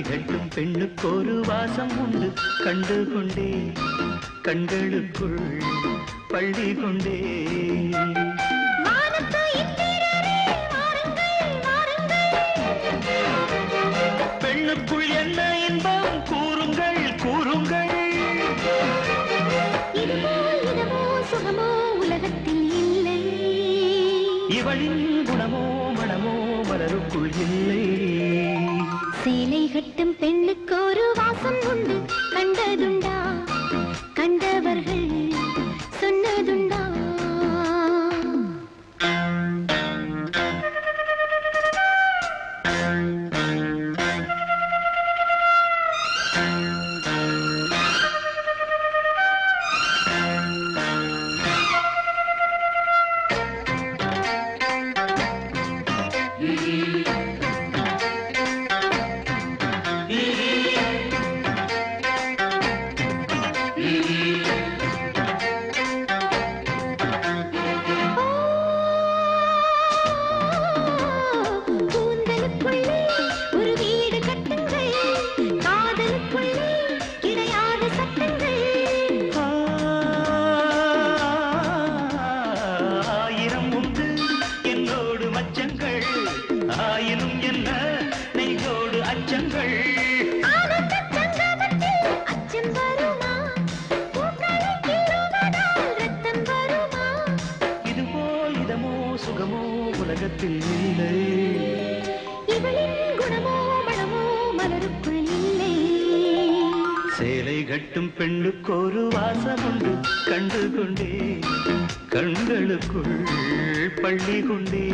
கட்டும் பெண்ணுக்கு ஒரு வாசம் உண்டு கண்டு கொண்டே கண்களுக்குள் பள்ளி கொண்டே வானத்து இந்திரரே, வாருங்கள், வாருங்கள். பெண்ணுக்குள் என்ன இன்பம் கூறுங்கள் கூறுங்கள் இதுவோ, இதுவோ, சுகமோ உலகத்தில் இல்லை இவளின் குணமோ மனமோ மலருக்குள் இல்லை சேலை கட்டும் பெண்ணுக்கு ஒரு வாசம் உண்டு கண்டதுண்டா கண்டவர்கள் சொன்னதுண்டா கூந்தலுக்குள்ளே ஒரு வீடு கட்டுங்கள் காதலுக்குள்ளே கிடையாத சட்டங்கள் ஆயிரம் உண்டு என்னோடு மச்சங்கள் ஆயினும் என்ன நெய்தோடு அச்சங்கள் ஆனந்தச் சங்கமத்தில் அச்சம் வருமா பூக்களை கிள்ளுவதால் ரத்தம் வருமா இதுவோ இதமோ சுகமோ உலகத்தில் இல்லை இவளின் குணமோ மனமோ மலருக்குள் இல்லை சேலை கட்டும் பெண்ணுக்கு ஒரு வாசம் உண்டு கண்டு கொண்டே கண்களுக்குள் பள்ளி கொண்டே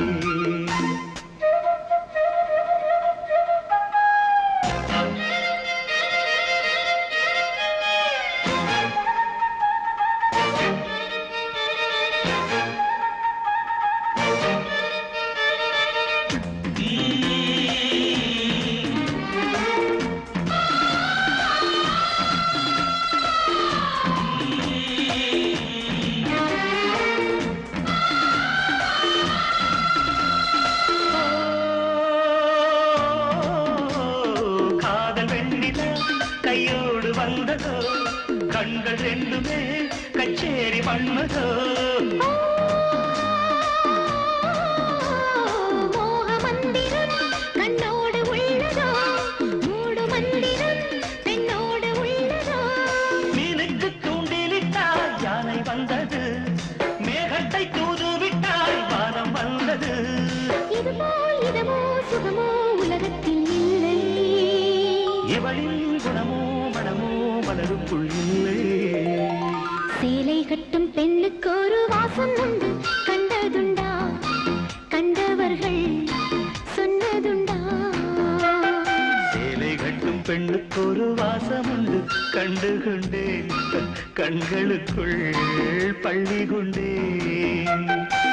காதல் வெண்ணில கையோடு வந்ததோ கண்கள் ரெண்டுமே கச்சேரி பண்ணதோ மோக மந்திரம் கண்ணோடு உள்ளதோ மூடு மந்திரம் பெண்ணோடு உள்ளதோ மீனுக்கு தூண்டிலிட்டால் யானை வந்தது மேகத்தை தூதுவிட்டால் வானம் வந்தது இதுவோ இதுவோ சுகமோ உலகத்தில் இல்லை இவளின் குணமோ மனமோ மலருக்குள் இல்லை சேலை கட்டும் பெண்ணுக்கு ஒரு வாசம் உண்டு கண்டதுண்டா கண்டவர்கள் சொன்னதுண்டா சேலை கட்டும் பெண்ணுக்கு ஒரு வாசம் உண்டு கண்டு கொண்டேன் கண்களுக்குள் பள்ளி கொண்டேன்